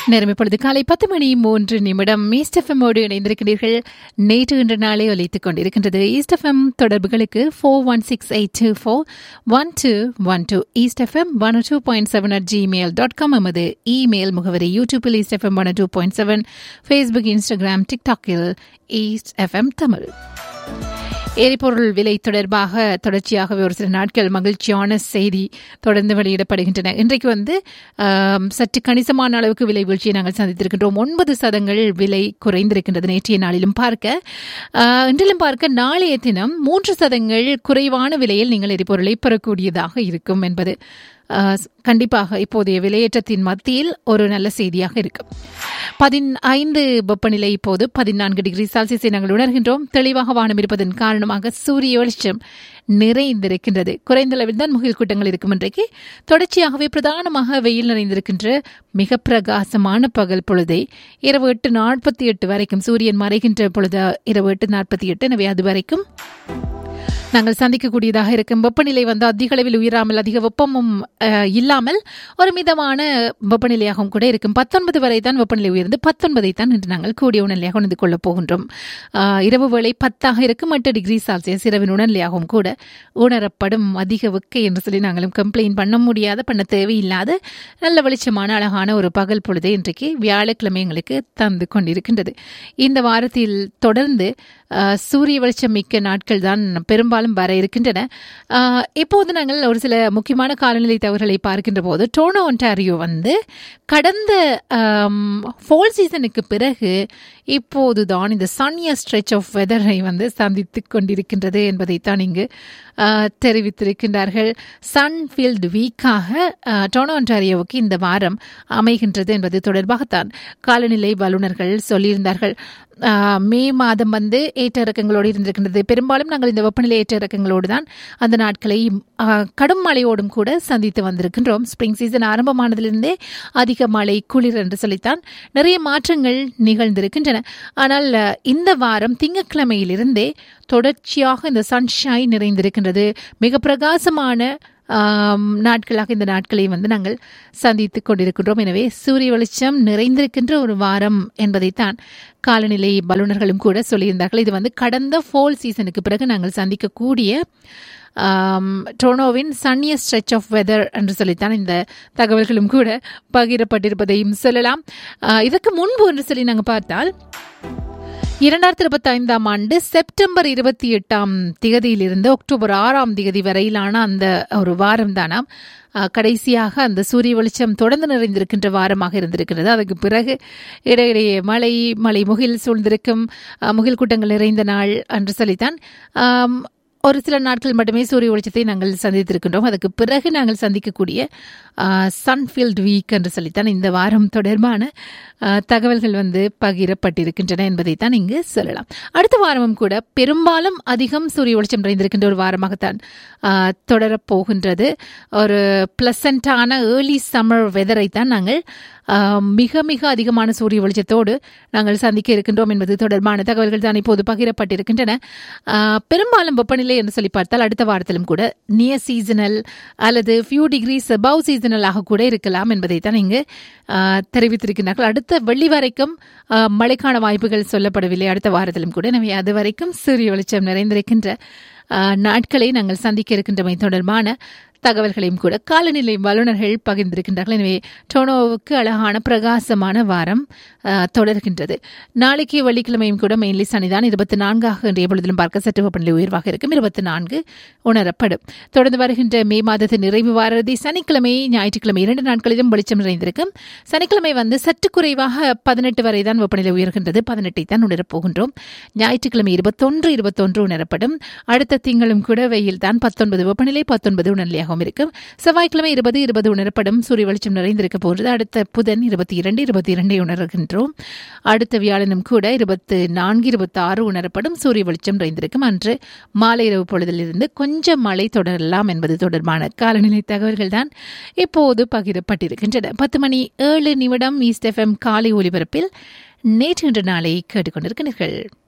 நேரம் இப்பொழுது காலை பத்து மணி மூன்று நிமிடம் ஈஸ்ட் எஃப்எம்மோடு இணைந்திருக்கிறீர்கள் நேற்று இன்று நாளை ஒலித்துக் கொண்டிருக்கின்றது ஈஸ்ட் எஃப்எம் தொடர்புகளுக்கு four one six eight two four one two one two east FM one two point seven at Gmail dot com எமது இமெயில் முகவரி யூடியூபில் east FM one two point seven Facebook Instagram டிக்டாக்கில் east FM Tamil எரிபொருள் விலை தொடர்பாக தொடர்ச்சியாகவே ஒரு சில நாட்கள் மகிழ்ச்சியான செய்தி தொடர்ந்து வெளியிடப்படுகின்றன இன்றைக்கு வந்து ஆம், சற்று கணிசமான அளவுக்கு விலை வீழ்ச்சியை நாங்கள் சந்தித்திருக்கின்றோம் ஒன்பது சதங்கள் விலை குறைந்திருக்கின்றது நேற்றைய நாளிலும் பார்க்க ஆ, இன்றிலும் பார்க்க நாளைய தினம் மூன்று சதங்கள் குறைவான விலையில் நீங்கள் எரிபொருளை பெறக்கூடியதாக இருக்கும் என்பது ஆ, கண்டிப்பாக இப்போதைய விலையேற்றத்தின் மத்தியில் ஒரு நல்ல செய்தியாக இருக்கும் பதினைந்து வெப்பநிலை இப்போது பதினான்கு டிகிரி செல்சியஸை நாங்கள் உணர்கின்றோம் தெளிவாக வானம் இருப்பதன் காரணமாக சூரிய வெளிச்சம் நிறைந்திருக்கின்றது குறைந்த அளவில் தான் முகில் கூட்டங்கள் இருக்கும் இன்றைக்கு தொடர்ச்சியாகவே பிரதானமாக வெயில் நிறைந்திருக்கின்ற மிக பிரகாசமான பகல் பொழுதை இரவு எட்டு நாற்பத்தி எட்டு வரைக்கும் சூரியன் மறைகின்ற பொழுது இரவு எட்டு நாற்பத்தி எட்டு எனவே அது வரைக்கும் நாங்கள் சந்திக்கக்கூடியதாக இருக்கும் வெப்பநிலை வந்து அதிக அளவில் உயராமல் அதிக வெப்பமும் அஹ், இல்லாமல் ஒரு மிதமான வெப்பநிலையாகவும் கூட இருக்கும் பத்தொன்பது வரை தான் வெப்பநிலை உயர்ந்து பத்தொன்பதை தான் இன்று நாங்கள் கூடிய உணர்நிலையாக உணர்ந்து கொள்ளப் போகின்றோம் அஹ், இரவு வேளை பத்தாக இருக்கும் எட்டு டிகிரி செல்சியஸ் இரவின் உணர்நிலையாகவும் கூட உணரப்படும் அதிக வெக்கை என்று சொல்லி நாங்களும் கம்ப்ளைண்ட் பண்ண முடியாத பண்ண தேவையில்லாத நல்ல வெளிச்சமான அழகான ஒரு பகல் பொழுது இன்றைக்கு வியாழக்கிழமை எங்களுக்கு தந்து கொண்டிருக்கின்றது இந்த வாரத்தில் தொடர்ந்து அஹ், சூரிய வெளிச்சம் மிக்க நாட்கள் தான் பெரும்பாலும் வர இருக்கின்றன அஹ், இப்போது நாங்கள் ஒரு சில முக்கியமான காலநிலை தவறுகளை பார்க்கின்ற போது டோனோ ஒன்டாரியோ வந்து கடந்த ஃபால் சீசனுக்கு பிறகு இப்போதுதான் இந்த சன்னிய ஸ்ட்ரெச் ஆஃப் வெதரை வந்து சந்தித்துக் கொண்டிருக்கின்றது என்பதைத்தான் இங்கு அஹ், தெரிவித்திருக்கின்றார்கள் சன்ஃபீல்டு வீக்காக டோனோ ஒன்டாரியோவுக்கு இந்த வாரம் அமைகின்றது என்பது தொடர்பாகத்தான் காலநிலை வல்லுநர்கள் சொல்லியிருந்தார்கள் அஹ், மே மாதம் வந்து ஏற்ற இறக்கங்களோடு இருந்திருக்கின்றது பெரும்பாலும் நாங்கள் இந்த வெப்பநிலை ஏற்ற இறக்கங்களோடு தான் அந்த நாட்களை அஹ், கடும் மழையோடும் கூட சந்தித்து வந்திருக்கின்றோம் ஸ்ப்ரிங் சீசன் ஆரம்பமானதிலிருந்தே அதிக மழை குளிர் என்று சொல்லித்தான் நிறைய மாற்றங்கள் நிகழ்ந்திருக்கின்றன ஆனால் அஹ், இந்த வாரம் திங்கட்கிழமையிலிருந்தே தொடர்ச்சியாக இந்த சன்ஷைன் நிறைந்திருக்கின்றது மிக பிரகாசமான ஆம், நாட்களாக இந்த நாட்களை வந்து நாங்கள் சந்தித்துக் கொண்டிருக்கின்றோம் எனவே சூரிய வெளிச்சம் நிறைந்திருக்கின்ற ஒரு வாரம் என்பதைத்தான் காலநிலை வல்லுநர்களும் கூட சொல்லியிருந்தார்கள் இது வந்து கடந்த ஃபோல் சீசனுக்கு பிறகு நாங்கள் சந்திக்கக்கூடிய ஆம், டொனோவின் சன்னிய ஸ்ட்ரெச் ஆஃப் வெதர் என்று சொல்லித்தான் இந்த தகவல்களும் கூட பகிரப்பட்டிருப்பதையும் சொல்லலாம் ஆ, இதற்கு முன்பு என்று சொல்லி நாங்கள் பார்த்தால் இரண்டாயிரத்தி இருபத்தி ஐந்தாம் ஆண்டு செப்டம்பர் இருபத்தி எட்டாம் திகதியிலிருந்து அக்டோபர் ஆறாம் திகதி வரையிலான அந்த ஒரு வாரம் தானாம் அஹ், கடைசியாக அந்த சூரிய வெளிச்சம் தொடர்ந்து நிறைந்திருக்கின்ற வாரமாக இருந்திருக்கிறது அதுக்கு பிறகு இடையிடையே மழை மழை முகில் சூழ்ந்திருக்கும் அஹ், முகில் கூட்டங்கள் நிறைந்த நாள் என்று சொல்லித்தான் ஆம், ஒரு சில நாட்கள் மட்டுமே சூரிய வெளிச்சத்தை நாங்கள் சந்தித்திருக்கின்றோம் அதுக்கு பிறகு நாங்கள் சந்திக்கக்கூடிய சன்ஃபீல்ட் வீக் என்று சொல்லித்தான் இந்த வாரம் தொடர்பான ஆ, தகவல்கள் வந்து பகிரப்பட்டிருக்கின்றன என்பதைத்தான் இங்கு சொல்லலாம் அடுத்த வாரமும் கூட பெரும்பாலும் அதிகம் சூரிய வெளிச்சம் நிறைந்திருக்கின்ற ஒரு வாரமாகத்தான் ஆ, தொடரப்போகின்றது ஒரு பிளசண்டான ஏர்லி சம்மர் வெதரை தான் நாங்கள் ஆ, மிக மிக அதிகமான சூரிய வெளிச்சத்தோடு நாங்கள் சந்திக்க இருக்கின்றோம் என்பது தொடர்பான தகவல்கள் தான் இப்போது பகிரப்பட்டிருக்கின்றன ஆ, பெரும்பாலும் வெப்பநிலை என்று சொல்லி பார்த்தால் அடுத்த வாரத்திலும் கூட நியர் சீசனல் அல்லது ஃபியூ டிகிரிஸ் அபவ் சீசனலாக கூட இருக்கலாம் என்பதை தான் இங்கு ஆ, தெரிவித்திருக்கிறார்கள் அடுத்த வெள்ளி வரைக்கும் ஆ, மழைக்கான வாய்ப்புகள் சொல்லப்படவில்லை அடுத்த வாரத்திலும் கூட எனவே அது வரைக்கும் சூரிய வெளிச்சம் நிறைந்திருக்கின்ற ஆ, நாட்களை நாங்கள் சந்திக்க இருக்கின்றமை தொடர்பான தகவல்களையும் கூட காலநிலை வல்லுநர்கள் பகிர்ந்திருக்கின்றார்கள் எனவே டோனோவுக்கு அழகான பிரகாசமான வாரம் ஆ, தொடர்கின்றது நாளைக்கு வெள்ளிக்கிழமையும் கூட மெயின்லி சனிதான் இருபத்தி நான்காக இன்றைய பொழுதிலும் பார்க்க சற்று வெப்பநிலை உயர்வாக இருக்கும் இருபத்தி நான்கு உணரப்படும் தொடர்ந்து வருகின்ற மே மாதத்தின் நிறைவு வாரதி சனிக்கிழமை ஞாயிற்றுக்கிழமை இரண்டு நாட்களிலும் வெளிச்சம் நிறைந்திருக்கும் சனிக்கிழமை வந்து சற்று குறைவாக பதினெட்டு வரை தான் வெப்பநிலை உயர்கின்றது பதினெட்டை தான் உணரப் போகின்றோம் ஞாயிற்றுக்கிழமை இருபத்தொன்று இருபத்தொன்று உணரப்படும் அடுத்த திங்களும் கூட வெயில் தான் பத்தொன்பது வெப்பநிலை பத்தொன்பது உணர்நிலையாகவும் இருக்கும் செவ்வாய்க்கிழமை இருபது இருபது உணரப்படும் சூரிய வெளிச்சம் நிறைந்திருக்க போகிறது அடுத்த புதன் இருபத்தி இரண்டு இருபத்தி இரண்டை உணர்கின்றோம் அடுத்த வியாழனும் கூட இருபத்து நான்கு இருபத்தி ஆறு உணரப்படும் சூரிய வெளிச்சம் நிறைந்திருக்கும் அன்று மாலை இரவு பொழுதிலிருந்து கொஞ்சம் மழை தொடரலாம் என்பது தொடர்பான காலநிலை தகவல்கள் தான் இப்போது பகிரப்பட்டிருக்கின்றன பத்து மணி ஏழு நிமிடம் ஈஸ்ட் எஃப்எம் காலை ஒலிபரப்பில் நேற்று இன்று நாளை கேட்டுக்கொண்டிருக்கிறீர்கள்